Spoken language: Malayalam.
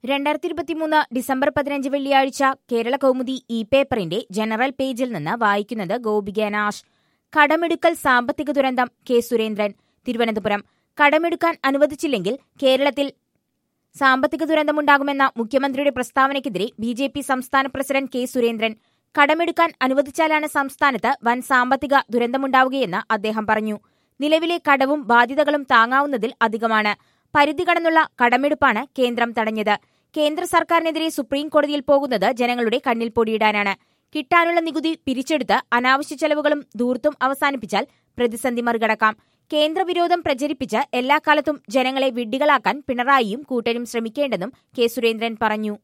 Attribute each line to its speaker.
Speaker 1: രണ്ടായിരത്തി ഇരുപത്തിമൂന്ന് ഡിസംബർ പതിനഞ്ച് വെള്ളിയാഴ്ച കേരള കൗമുദി ഇ പേപ്പറിന്റെ ജനറൽ പേജിൽ നിന്ന് വായിക്കുന്നത് ഗോപിക നാഷ് കടമെടുക്കൽ സാമ്പത്തിക ദുരന്തം കെ സുരേന്ദ്രൻ തിരുവനന്തപുരം കടമെടുക്കാൻ അനുവദിച്ചില്ലെങ്കിൽ കേരളത്തിൽ സാമ്പത്തിക ദുരന്തമുണ്ടാകുമെന്ന മുഖ്യമന്ത്രിയുടെ പ്രസ്താവനയ്ക്കെതിരെ ബി ജെ പി സംസ്ഥാന പ്രസിഡന്റ് കെ സുരേന്ദ്രൻ കടമെടുക്കാൻ അനുവദിച്ചാലാണ് സംസ്ഥാനത്ത് വൻ സാമ്പത്തിക ദുരന്തമുണ്ടാവുകയെന്ന് അദ്ദേഹം പറഞ്ഞു നിലവിലെ കടവും ബാധ്യതകളും താങ്ങാവുന്നതിൽ അധികമാണ് പരിധി കടന്നുള്ള കടമെടുപ്പാണ് കേന്ദ്രം തടഞ്ഞത് കേന്ദ്ര സർക്കാരിനെതിരെ സുപ്രീം കോടതിയിൽ പോകുന്നത് ജനങ്ങളുടെ കണ്ണിൽ പൊടിയിടാനാണ് കിട്ടാനുള്ള നികുതി പിരിച്ചെടുത്ത് അനാവശ്യ ചെലവുകളും ധൂർത്തും അവസാനിപ്പിച്ചാൽ പ്രതിസന്ധി മറികടക്കാം കേന്ദ്രവിരോധം പ്രചരിപ്പിച്ച് എല്ലാ കാലത്തും ജനങ്ങളെ വിഡ്ഢികളാക്കാൻ പിണറായിയും കൂട്ടരും ശ്രമിക്കേണ്ടെന്നും കെ സുരേന്ദ്രൻ പറഞ്ഞു